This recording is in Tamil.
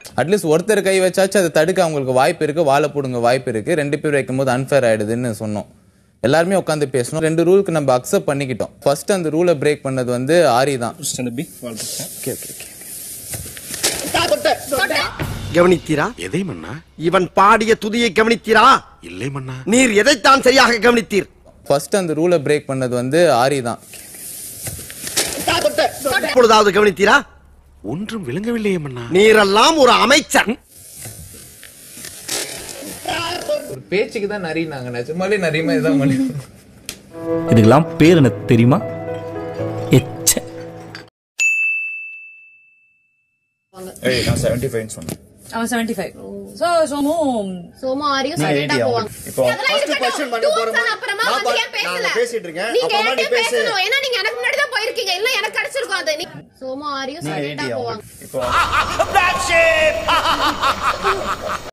அட்லீஸ்ட் ஒருத்தர் கை வச்சாச்சும் அதை தடுக்க அவங்களுக்கு வாய்ப்பு இருக்கு வாழை போடுங்க வாய்ப்பு இருக்கு ரெண்டு பேர் வைக்கும்போது அன்ஃபேர் ஆயிடுதுன்னு சொன்னோம் எல்லாருமே உட்காந்து பேசணும் ரெண்டு ரூலுக்கு நம்ம அக்செப்ட் பண்ணிக்கிட்டோம் ஃபர்ஸ்ட் அந்த ரூலை பிரேக் பண்ணது வந்து ஆரி தான் கவனித்தீரா எதை மன்னா இவன் பாடிய துதியை கவனித்தீரா இல்லை மன்னா நீர் எதைத்தான் சரியாக கவனித்தீர் ஃபர்ஸ்ட் அந்த ரூலை பிரேக் பண்ணது வந்து ஆரி தான் இப்பொழுதாவது கவனித்தீரா ஒன்றும் விளங்கவில்லையே மன்னா நீரெல்லாம் ஒரு அமைச்சர் ஒரு பேச்சுக்கு தான் நரினாங்க நிஜமாலே நரி மாதிரி தான் பண்ணி இதுக்கெல்லாம் பேர் என்ன தெரியுமா எச்ச நான் செவன்டி ஃபைவ்னு சொன்னேன் அவன் செவன்டி ஃபைவ் ஸோ சோமும் சோமு ஆரியும் சைலண்டா போவாங்க இப்போ அதெல்லாம் இருக்கட்டும். Dudes and அப்புறமா வந்து ஏன் பேசல? பேசிட்டு இருக்கேன் நீங்க அப்புறமா நீ என்கிட்ட பேசு பேசணும். ஏன்னா நீங்க எனக்கு முன்னாடி தான் போயிருக்கீங்க. இல்ல எனக்கு கிடைச்சிருக்கும் அது. நீ- சோமு ஆரியும் சைலண்டா போவாங்க இப்போ